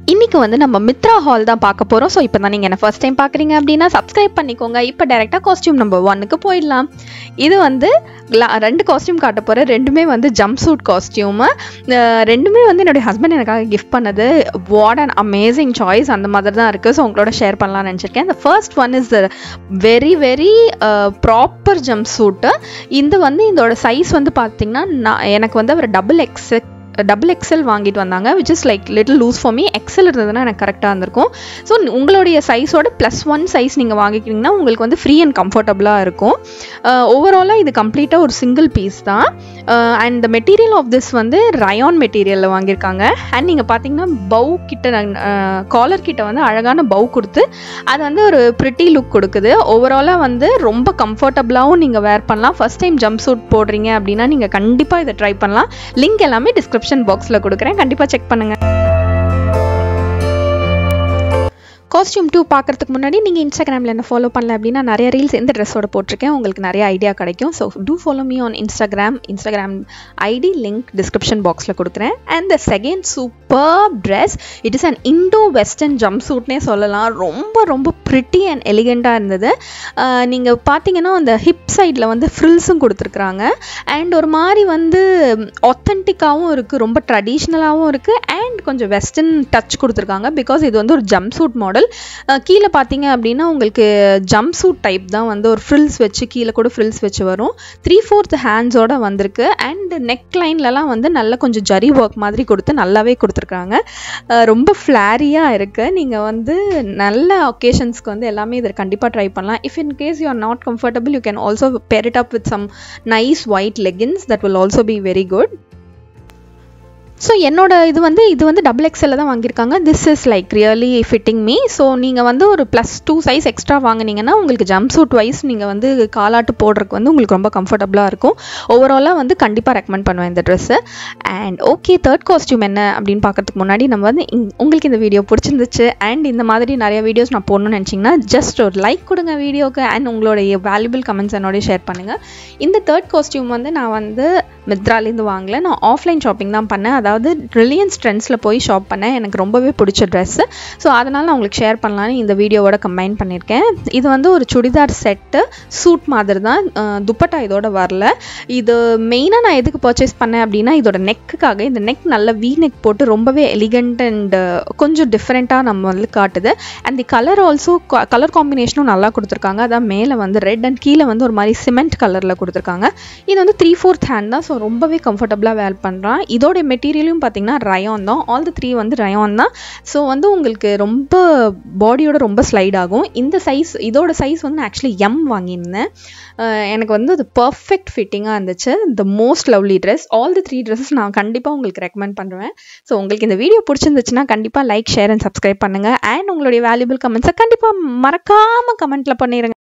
இன்னைக்கு வந்து நம்ம மித்ரா ஹால் தான் பார்க்க போகிறோம் ஸோ இப்போ தான் நீங்கள் என்ன ஃபர்ஸ்ட் டைம் பார்க்குறீங்க அப்படின்னா சப்ஸ்கிரைப் பண்ணிக்கோங்க இப்போ டேரெக்டாக காஸ்டியூம் நம்பர் ஒன்னுக்கு போயிடலாம் இது வந்து gla- ரெண்டு காஸ்டியூம் காட்ட போகிறேன் ரெண்டுமே வந்து ஜம்ப் சூட் காஸ்டியூமு ரெண்டுமே வந்து என்னுடைய ஹஸ்பண்ட் எனக்காக கிஃப்ட் பண்ணது வாட் அண்ட் அமேசிங் சாய்ஸ் அந்த மாதிரி தான் இருக்குது ஸோ உங்களோட ஷேர் பண்ணலாம்னு நினச்சிருக்கேன் the first one is very very proper jumpsuit இது வந்து இதோட சைஸ் வந்து பார்த்தீங்கன்னா நான் எனக்கு வந்து ஒரு டபுள் எக்ஸ் டபுள் எக்ஸல் வாங்கிட்டு வந்தாங்க which is like little loose for me XL இருந்ததுன்னா எனக்கு கரெக்டாக இருந்திருக்கும் ஸோ உங்களுடைய சைஸோட ப்ளஸ் ஒன் சைஸ் நீங்கள் வாங்கிக்கிட்டிங்கன்னா உங்களுக்கு வந்து ஃப்ரீ அண்ட் கம்ஃபர்டபுளாக இருக்கும் ஓவராலாக இது கம்ப்ளீட்டாக ஒரு சிங்கிள் பீஸ் தான் and the material of this வந்து ரயான் மெட்டீரியலில் வாங்கியிருக்காங்க அண்ட் நீங்கள் பார்த்தீங்கன்னா பவு கிட்ட காலர் கிட்ட வந்து அழகான பவு கொடுத்து அது வந்து ஒரு ப்ரிட்டி லுக் கொடுக்குது ஓவராலாக வந்து ரொம்ப கம்ஃபர்டபுளாகவும் நீங்கள் வேர் பண்ணலாம் ஃபர்ஸ்ட் டைம் ஜம்ப் சூட் போடுறீங்க அப்படின்னா நீங்கள் கண்டிப்பாக இதை ட்ரை பண்ணலாம் லிங்க் எல்லாமே டிஸ்கிரிப்ஷன் பாக்ஸில் கொடுக்குறேன் கண்டிப்பாக செக் பண்ணுங்கள் காஸ்டியூம் டூ பார்க்கறதுக்கு முன்னாடி நீங்கள் இன்ஸ்டாகிராமில் என்ன ஃபாலோ பண்ணல அப்படின்னா நிறைய ரீல்ஸ் எந்த ட்ரெஸ்ஸோட போட்டிருக்கேன் உங்களுக்கு நிறைய ஐடியா கிடைக்கும் so do follow me on Instagram Instagram ID link description பாக்ஸில் கொடுக்குறேன் and the second super dress it is an Indo western jump சூட்னே சொல்லலாம் ரொம்ப ரொம்ப ப்ரிட்டி அண்ட் எலிகெண்ட்டாக இருந்தது நீங்கள் பார்த்தீங்கன்னா அந்த ஹிப் சைடில் வந்து ஃப்ரில்ஸும் கொடுத்துருக்குறாங்க அண்ட் ஒரு மாதிரி வந்து ஒத்தன்டிக்காகவும் இருக்குது ரொம்ப ட்ரெடிஷ்னலாகவும் இருக்குது அண்ட் கொஞ்சம் வெஸ்டர்ன் டச் கொடுத்துருக்காங்க பிகாஸ் இது வந்து ஒரு ஜம்ப் சூட் மாடல் கீழே பார்த்தீங்க அப்படின்னா உங்களுக்கு ஜம்ப் சூட் டைப் தான் வந்து ஒரு ஃப்ரில்ஸ் வச்சு கீழே கூட ஃப்ரில்ஸ் வச்சு வரும் த்ரீ ஃபோர்த் ஹேண்ட்ஸோட வந்திருக்கு அண்ட் நெக் லைன்லலாம் வந்து நல்ல கொஞ்சம் ஜரி ஒர்க் மாதிரி கொடுத்து நல்லாவே கொடுத்துருக்காங்க அஹ் ரொம்ப ஃப்ளாரியாக இருக்குது நீங்கள் வந்து நல்ல ஒகேஷன்ஸ்க்கு வந்து எல்லாமே இதை கண்டிப்பாக ட்ரை பண்ணலாம் if in case you are not comfortable you can also pair it up with some nice white leggings that will also be very good so என்னோட இது வந்து இது வந்து டபுள் எக்ஸ்எல்ல தான் வாங்கியிருக்காங்க this is like really fitting me so நீங்கள் வந்து ஒரு ப்ளஸ் டூ சைஸ் எக்ஸ்ட்ரா வாங்குனீங்கன்னா உங்களுக்கு ஜம்ப் சூட் வைஸ் நீங்கள் வந்து காலாட்டு போடுறதுக்கு வந்து உங்களுக்கு ரொம்ப கம்ஃபர்டபுளாக இருக்கும் ஓவராலாக வந்து கண்டிப்பாக ரெக்கமெண்ட் பண்ணுவேன் இந்த dress and okay third costume என்ன அப்படின்னு பார்க்கறதுக்கு முன்னாடி நம்ம வந்து இங்- உங்களுக்கு இந்த வீடியோ பிடிச்சிருந்துச்சு அண்ட் இந்த மாதிரி நிறைய வீடியோஸ் நான் போடணும்னு நினச்சிங்கன்னா ஜஸ்ட் ஒரு லைக் கொடுங்க வீடியோக்கு அண்ட் உங்களுடைய வேல்யூபிள் கமெண்ட்ஸ் என்னோடய ஷேர் பண்ணுங்கள் இந்த தேர்ட் காஸ்டியூம் வந்து நான் வந்து மித்ராலேருந்து வாங்கல நான் ஆஃப்லைன் ஷாப்பிங் தான் பண்ணேன் அதாவது ரிலையன்ஸ் ட்ரெண்ட்ஸில் போய் ஷாப் பண்ணேன் எனக்கு ரொம்பவே பிடிச்ச ட்ரெஸ்ஸு ஸோ அதனால் நான் உங்களுக்கு ஷேர் பண்ணலான்னு இந்த வீடியோவோட கம்பைன் பண்ணியிருக்கேன் இது வந்து ஒரு சுடிதார் செட்டு சூட் மாதிரி தான் அஹ் துப்பட்டா இதோட வரல இது மெயினாக நான் எதுக்கு பர்ச்சேஸ் பண்ணேன் அப்படின்னா இதோட நெக்குக்காக இந்த நெக் நல்ல வி நெக் போட்டு ரொம்பவே எலிகண்ட் அண்ட் கொஞ்சம் டிஃப்ரெண்ட்டாக நம்ம வந்து காட்டுது and the colour also colour காம்பினேஷனும் நல்லா கொடுத்துருக்காங்க அதான் மேலே வந்து ரெட் அண்ட் கீழே வந்து ஒரு மாதிரி சிமெண்ட் கலரில் கொடுத்துருக்காங்க இது வந்து த்ரீ ஃபோர்த் ஹேண்ட் தான் ஸோ ரொம்பவே கம்ஃபர்டபுளாக வேர் பண்ணுறான் இதோட மெட்டீரியலும் பார்த்தீங்கன்னா ரயான் தான் ஆல் தி த்ரீ வந்து ரயான் தான் ஸோ வந்து உங்களுக்கு ரொம்ப பாடியோட ரொம்ப ஸ்லைட் ஆகும் இந்த சைஸ் இதோட சைஸ் வந்து நான் ஆக்சுவலி எம் வாங்கியிருந்தேன் அஹ் எனக்கு வந்து அது பர்ஃபெக்ட் ஃபிட்டிங்காக இருந்துச்சு the most lovely dress all the three dresses நான் கண்டிப்பாக உங்களுக்கு ரெக்கமெண்ட் பண்ணுவேன் ஸோ உங்களுக்கு இந்த வீடியோ பிடிச்சிருந்துச்சுன்னா கண்டிப்பாக லைக் ஷேர் அண்ட் சப்ஸ்கிரைப் பண்ணுங்கள் அண்ட் உங்களுடைய வேல்யூபிள் கமெண்ட்ஸை கண்டிப்பாக மறக்காமல் கமெண்ட்டில் பண்ணிடுங்க